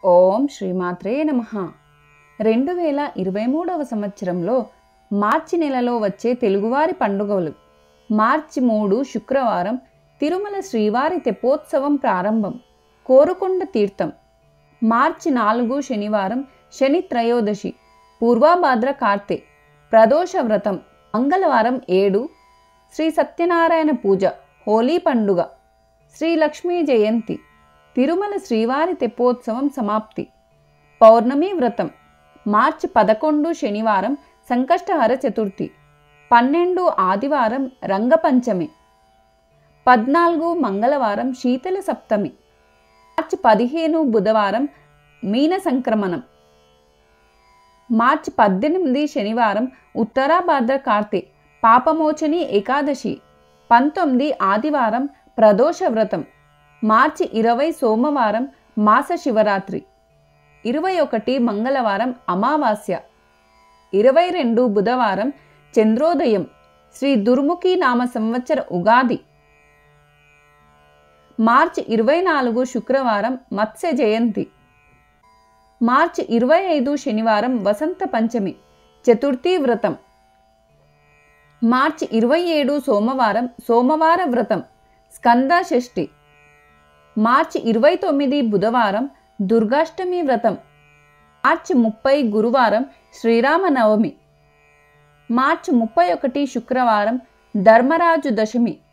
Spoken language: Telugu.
ఓం శ్రీమాత్రే నమ రెండు వేల ఇరవై మూడవ సంవత్సరంలో మార్చి నెలలో వచ్చే తెలుగువారి పండుగలు మార్చి మూడు శుక్రవారం తిరుమల శ్రీవారి తెప్పోత్సవం ప్రారంభం కోరుకొండ తీర్థం మార్చి నాలుగు శనివారం శని త్రయోదశి పూర్వాభాద్ర కార్తె ప్రదోష వ్రతం మంగళవారం ఏడు శ్రీ సత్యనారాయణ పూజ హోలీ పండుగ శ్రీ లక్ష్మీ జయంతి తిరుమల శ్రీవారి తెప్పోత్సవం సమాప్తి పౌర్ణమి వ్రతం మార్చి పదకొండు శనివారం సంకష్టహర చతుర్థి పన్నెండు ఆదివారం రంగపంచమి పద్నాలుగు మంగళవారం శీతల సప్తమి మార్చి పదిహేను బుధవారం మీన సంక్రమణం మార్చి పద్దెనిమిది శనివారం ఉత్తరాభాద్ర కార్తె పాపమోచని ఏకాదశి పంతొమ్మిది ఆదివారం ప్రదోష వ్రతం మార్చి ఇరవై సోమవారం మాస శివరాత్రి ఇరవై ఒకటి మంగళవారం అమావాస్య ఇరవై రెండు బుధవారం చంద్రోదయం శ్రీ దుర్ముఖి నామ సంవత్సర ఉగాది మార్చి ఇరవై నాలుగు శుక్రవారం మత్స్య జయంతి మార్చి ఇరవై ఐదు శనివారం వసంత పంచమి చతుర్థి వ్రతం మార్చి ఇరవై ఏడు సోమవారం సోమవార వ్రతం స్కంద షష్ఠి మార్చి ఇరవై తొమ్మిది బుధవారం దుర్గాష్టమి వ్రతం మార్చి ముప్పై గురువారం శ్రీరామనవమి మార్చి ముప్పై ఒకటి శుక్రవారం ధర్మరాజు దశమి